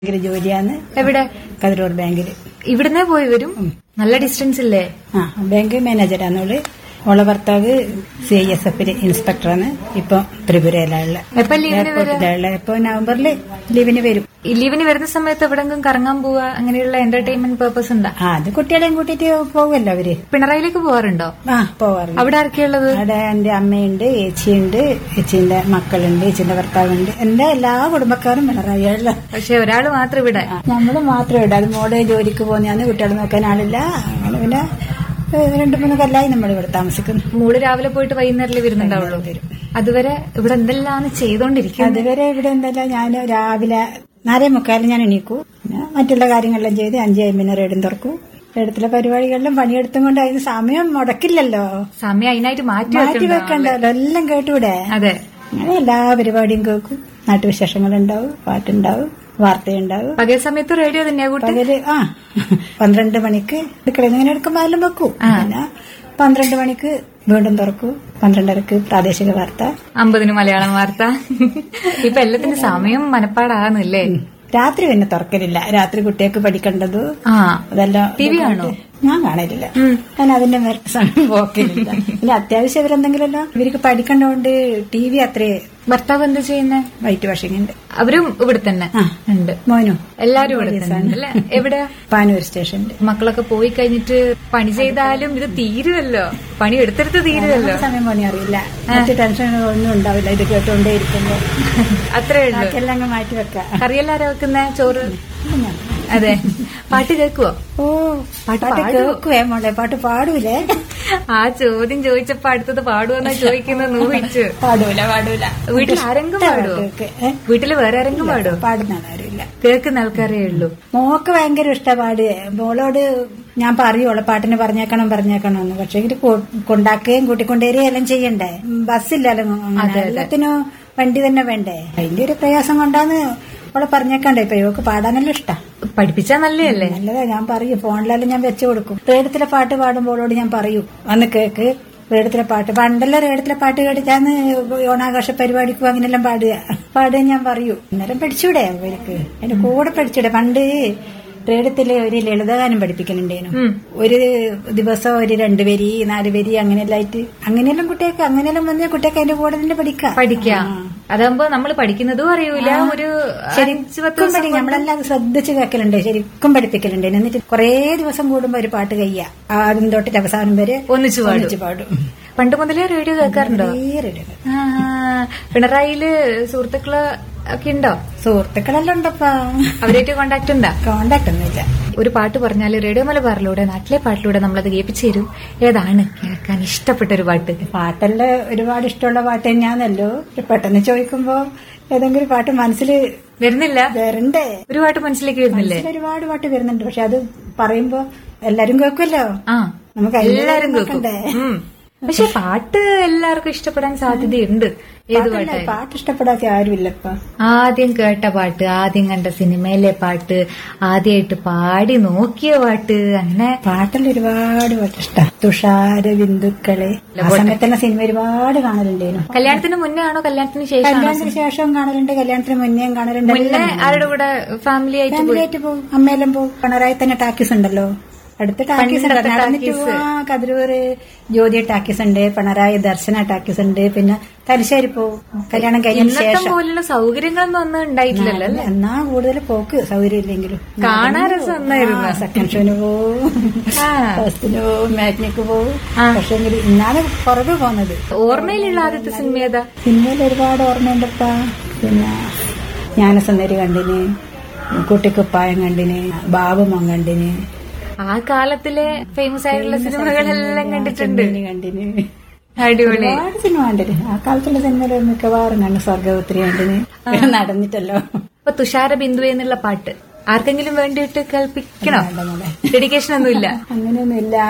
ഭയങ്കര ജോലിയാണ് എവിടെ കതിരൂർ ബാങ്കിൽ ഇവിടുന്നേ പോയി വരും നല്ല ഡിസ്റ്റൻസ് ഇല്ലേ ആ ബാങ്ക് മാനേജറാണ് അവള് ഓളെ ഭർത്താവ് സി ഐ എസ് എഫില് ഇൻസ്പെക്ടറാണ് ഇപ്പൊ ത്രിപുരയിലുള്ള എപ്പോ ലീവിന് വരാ എയർപോർട്ടിലുള്ള ഇപ്പൊ നവംബറിൽ ലീവിന് വരും ഈ ലീവിന് വരുന്ന സമയത്ത് എവിടെങ്കിലും കറങ്ങാൻ പോവാ അങ്ങനെയുള്ള എന്റർടൈൻമെന്റ് പേർപ്പസ് ഉണ്ടാ ആ അത് കുട്ടികളെയും കൂട്ടിട്ട് പോകുമല്ലോ അവര് പിണറായിലേക്ക് പോവാറുണ്ടോ ആ പോവാറുണ്ട് അവിടെ ആരൊക്കെയുള്ളത് അവിടെ എന്റെ അമ്മയുണ്ട് ഏച്ചിയുണ്ട് ഏച്ചിന്റെ മക്കളുണ്ട് ഏച്ചിന്റെ ഭർത്താവുണ്ട് എന്റെ എല്ലാ കുടുംബക്കാരും പിണറായിയുള്ള പക്ഷെ ഒരാള് മാത്രം ഇവിടെ നമ്മള് മാത്രമേ ഇട അത് മോളെ ജോലിക്ക് പോകുന്നതാണ് കുട്ടികളെ നോക്കാൻ ആളില്ല അങ്ങനെ പിന്നെ ഏഹ്, രണ്ടു മൂന്ന് കൊല്ലായി നമ്മൾ ഇവിടെ താമസിക്കുന്നു മോള് രാവിലെ പോയിട്ട് വൈകുന്നേരല്ലേ വരുന്നുണ്ടാവുള്ളൂ അതുവരെ ഇവിടെ എന്തെല്ലാം ചെയ്തോണ്ടിരിക്കുന്നത് അതുവരെ ഇവിടെ എന്തല്ല ഞാൻ രാവിലെ നാലേ മുക്കാലിന് ഞാൻ എണീക്കൂ പിന്നെ മറ്റുള്ള കാര്യങ്ങളെല്ലാം ചെയ്ത് അഞ്ച് അമ്പതിന് റേഡും തുറക്കൂ റേഡത്തിലെ പരിപാടികളിലും പണിയെടുത്തും കൊണ്ട് അതിന് സമയം മുടക്കില്ലല്ലോ സമയം അതിനായിട്ട് മാറ്റി മാറ്റി വെക്കണ്ടോ വെക്കണ്ടല്ലോ എല്ലാം കേട്ടൂടെ അതെ അങ്ങനെ എല്ലാ പരിപാടിയും കേൾക്കും നാട്ടുവിശേഷങ്ങളുണ്ടാവും പാട്ടുണ്ടാവും വാർത്തയുണ്ടാവും പകൽ സമയത്ത് റേഡിയോ തന്നെയാ കൂട്ടി പകല് ആ പന്ത്രണ്ട് മണിക്ക് അടുക്കളയിൽ ഇങ്ങനെ എടുക്കുമ്പോൾ എല്ലാം വെക്കൂ പിന്നെ പന്ത്രണ്ട് മണിക്ക് വീണ്ടും തുറക്കൂ പന്ത്രണ്ടരക്ക് പ്രാദേശിക വാർത്ത അമ്പതിന് മലയാളം വാർത്ത ഇപ്പൊ എല്ലാത്തിന്റെ സമയം മനപ്പാടാകുന്നില്ലേ രാത്രി പിന്നെ തുറക്കലില്ല രാത്രി കുട്ടികൾക്ക് പഠിക്കേണ്ടത് ആ അതെല്ലാം ടി വി കാണോ ഞാൻ കാണലില്ല ഉം. ഞാൻ അതിന്റെ മേൽ സമയം പോക്കലില്ല പിന്നെ അത്യാവശ്യം ഇവരെന്തെങ്കിലുമല്ലോ ഇവർക്ക് പഠിക്കേണ്ടതുകൊണ്ട് ടി വി അത്രേ ഭർത്താവ് എന്താ ചെയ്യുന്നേ വൈറ്റ് വാഷിംഗ് ഉണ്ട് അവരും ഇവിടെ തന്നെ ആ. ഉണ്ട് മോനു എല്ലാരും ഇവിടെ തന്നെ ഉണ്ട് അല്ലേ എവിടെയാ പാനൂർ സ്റ്റേഷനിൽ മക്കളൊക്കെ പോയി കഴിഞ്ഞിട്ട് പണി ചെയ്താലും ഇത് തീരുമല്ലോ പണി എടുത്തെടുത്ത് തീരുമല്ലോ സമയം പണി അറിയില്ല മറ്റു ടെൻഷൻ ഒന്നും ഉണ്ടാവില്ല ഇത് കേട്ടോണ്ടേ ഇരിക്കുമ്പോ അത്രേ ഉള്ളൂ ബാക്കിയെല്ലാം അങ്ങ് മാറ്റി വെക്കാം കറിയെല്ലാരാ വെക്കുന്ന ചോറ് അതെ പാട്ട് കേക്കുവോ ഓ പാട്ട് പാട്ട് പാടുവോ? കേൾക്കുവേ മോളെ പാട്ട് പാടൂലേ ആ ചോദ്യം ചോദിച്ചപ്പോ അടുത്തത് പാടുവെന്നാ ചോദിക്കുന്നത് ഊഹിച്ചു പാടൂല പാടൂല വീട്ടിൽ ആരെങ്കിലും പാടുവോ കേക്ക്. ഏ? വീട്ടില് വേറെ ആരെങ്കിലും പാടുവോ പാടുന്ന ആരുമില്ല കേൾക്കുന്ന ആൾക്കാരേ ഉള്ളൂ മോക്ക് ഭയങ്കര ഇഷ്ട പാട് മോളോട് ഞാൻ പറയുള്ളൂ പാട്ടിന് പറഞ്ഞേക്കണം പറഞ്ഞേക്കണം എന്ന് പക്ഷെ ഇത് കൊണ്ടാക്കുകയും കൂട്ടിക്കൊണ്ടേരുകയും എല്ലാം ചെയ്യണ്ടേ ഉം, ബസ്സില്ലല്ലോ അങ്ങനെ. എല്ലാത്തിനും വണ്ടി തന്നെ വേണ്ടേ അതിന്റെ ഒരു പ്രയാസം കൊണ്ടാന്ന് അവളെ പറഞ്ഞേക്കണ്ടേ ഇപ്പൊ ഇവക്ക് പാടാനെല്ലാം ഇഷ്ടാ പഠിപ്പിച്ചാ നല്ലതല്ലേ നല്ലതാ ഞാൻ പറയും ഫോണിലെല്ലാം ഞാൻ വെച്ചു കൊടുക്കും റേഡത്തിലെ പാട്ട് പാടുമ്പോളോട് ഞാൻ പറയൂ വന്ന് കേക്ക് റേഡത്തിലെ പാട്ട് പണ്ടെല്ലാം റേഡത്തിലെ പാട്ട് കേട്ടിട്ടാന്ന് ഓണാഘോഷ പരിപാടിക്കും അങ്ങനെല്ലാം പാടുക പാടുക ഞാൻ പറയൂ അന്നേരം പഠിച്ചൂടെ അവർക്ക് എന്റെ കൂടെ പഠിച്ചൂടെ പണ്ട് റേഡത്തില് ഒരു ലളിതഗാനം പഠിപ്പിക്കലുണ്ടേനു ഉം. ഒരു ദിവസം ഒരു രണ്ട് വരി നാല് വരി അങ്ങനെയെല്ലാം ആയിട്ട് അങ്ങനെയെല്ലാം കുട്ടിയൊക്കെ അങ്ങനെയെല്ലാം വന്ന കുട്ടിയൊക്കെ അതിന്റെ കൂടെ തന്നെ പഠിക്കാം പഠിക്കാം അതാകുമ്പോ നമ്മൾ പഠിക്കുന്നതും അറിയൂല ഒരു അഞ്ച് പത്ത് ശരിക്കും പഠി നമ്മളെല്ലാം അത് ശ്രദ്ധിച്ച് കേൾക്കലുണ്ട് ശരിക്കും പഠിപ്പിക്കലുണ്ട് എന്നിട്ട് കുറേ ദിവസം കൂടുമ്പോ ഒരു പാട്ട് കയ്യ ആദ്യം തൊട്ടിട്ട് അവസാനം വരെ ഒന്നിച്ചു പാടും ഒന്നിച്ച് പാടും പണ്ട് മുതലേ റേഡിയോ കേൾക്കാറുണ്ടോ വളരെ ഇടല്. ആ, പിണറായില് സുഹൃത്തുക്കള് ഒക്കെ ഉണ്ടോ സുഹൃത്തുക്കളെല്ലാം ഉണ്ടപ്പാ അവരായിട്ട് കോണ്ടാക്ട് ഉണ്ടാ കോണ്ടാക്ട് ഒന്നുമില്ല ഒരു പാട്ട് പറഞ്ഞാല് റേഡിയോ മലബാറിലൂടെ നാട്ടിലെ പാട്ടിലൂടെ നമ്മളത് കേൾപ്പിച്ചു തരും ഏതാണ് കേൾക്കാൻ ഇഷ്ടപ്പെട്ട ഒരു പാട്ട് പാട്ടെല്ലാം ഒരുപാട് ഇഷ്ടമുള്ള പാട്ട് തന്നെയാണല്ലോ പെട്ടെന്ന് ചോദിക്കുമ്പോ ഏതെങ്കിലും പാട്ട് മനസ്സിൽ വരുന്നില്ല വരണ്ടേ ഒരു പാട്ട് മനസ്സിലേക്ക് വരുന്നില്ലേ മനസ്സിൽ ഒരുപാട് പാട്ട് വരുന്നുണ്ട് പക്ഷെ അത് പറയുമ്പോ എല്ലാരും കേൾക്കുമല്ലോ ആ നമുക്ക് അതിന്റെ എല്ലാരും കേൾക്കും നോക്കണ്ടേ? ഉം. പക്ഷെ പാട്ട് എല്ലാവർക്കും ഇഷ്ടപ്പെടാൻ സാധ്യതയുണ്ട് ഏത് പാട്ടല്ലേ, പാട്ടായാലും പാട്ട് ഇഷ്ടപ്പെടാത്ത ആരുമില്ലപ്പാ ആദ്യം കേട്ട പാട്ട് ആദ്യം കണ്ട സിനിമയിലെ പാട്ട് ആദ്യമായിട്ട് പാടി നോക്കിയ പാട്ട് അങ്ങനെ പാട്ടിൽ ഒരുപാട് പാട്ട് ഇഷ്ടം തുഷാര ബിന്ദുക്കളെ ആ സമയത്തുള്ള സിനിമ ഒരുപാട് കാണലുണ്ടേനു കല്യാണത്തിന് മുന്നേ ആണോ കല്യാണത്തിന് ശേഷം കല്യാണത്തിന് ശേഷവും കാണലുണ്ട് കല്യാണത്തിന് മുന്നേയും കാണലുണ്ട് മുന്നേ ആരുടെ കൂടെ ഫാമിലി ആയിട്ട് ഫാമിലി ആയിട്ട് പോകും അമ്മയെല്ലാം പോകും പിണറായി തന്നെ ടാക്കീസ് ഉണ്ടല്ലോ അടുത്ത ടാക്കീസ് ഉണ്ട് പണ്ടത്തെ നടന്നിട്ട് ടാക്കീസ്. പോവാ ജ്യോതി ജ്യോതി ടാക്കീസ് ഉണ്ട് പിണറായി ദർശന ടാക്കീസ് ഉണ്ട് പിന്നെ തലശ്ശേരി പോകും കല്യാണം കഴിഞ്ഞതിന് ഇന്നത്തെ ശേഷം പോലുള്ള സൗകര്യങ്ങളൊന്നും ഒന്നും ഉണ്ടായിട്ടില്ലല്ലോ അല്ലേ എന്നാ കൂടുതൽ പോക്ക് സൗകര്യം ഇല്ലെങ്കിലും കാണാൻ രസം എന്നായിരുന്നു. സെക്കൻഡ് ഷോന് പോവും ആ. ഫസ്റ്റിന് പോവും മാറ്റിനൊക്കെ പോവും ആ. പക്ഷെ ഇന്നാണ് പുറകെ പോകുന്നത് ഓർമ്മയിലുള്ള ആദ്യത്തെ സിനിമ ഏതാ സിനിമയിൽ ഒരുപാട് ഓർമ്മയുണ്ടപ്പാ പിന്നെ ജ്ഞാനസുന്ദരി കണ്ടിന് കുട്ടിക്കുപ്പായം കണ്ടിന് ബാബുമോൻ കണ്ടിന് ആ കാലത്തിലെ ഫേമസ് ആയിട്ടുള്ള സിനിമകളെല്ലാം കണ്ടിട്ടുണ്ട് ചെമ്മീന് കണ്ടിന് അടിപൊളി ഒരുപാട് സിനിമ കണ്ടിന് ആ കാലത്തുള്ള സിനിമയിൽ മിക്കവാറും കണ്ടു സ്വർഗപുത്രി കണ്ടിന് നടന്നിട്ടല്ലോ ഇപ്പൊ തുഷാര ബിന്ദു എന്നുള്ള പാട്ട് ആർക്കെങ്കിലും വേണ്ടിയിട്ട് കേൾപ്പിക്കണോ വേണ്ട മോളെ. ഡെഡിക്കേഷൻ ഒന്നുമില്ല അങ്ങനെയൊന്നുമില്ല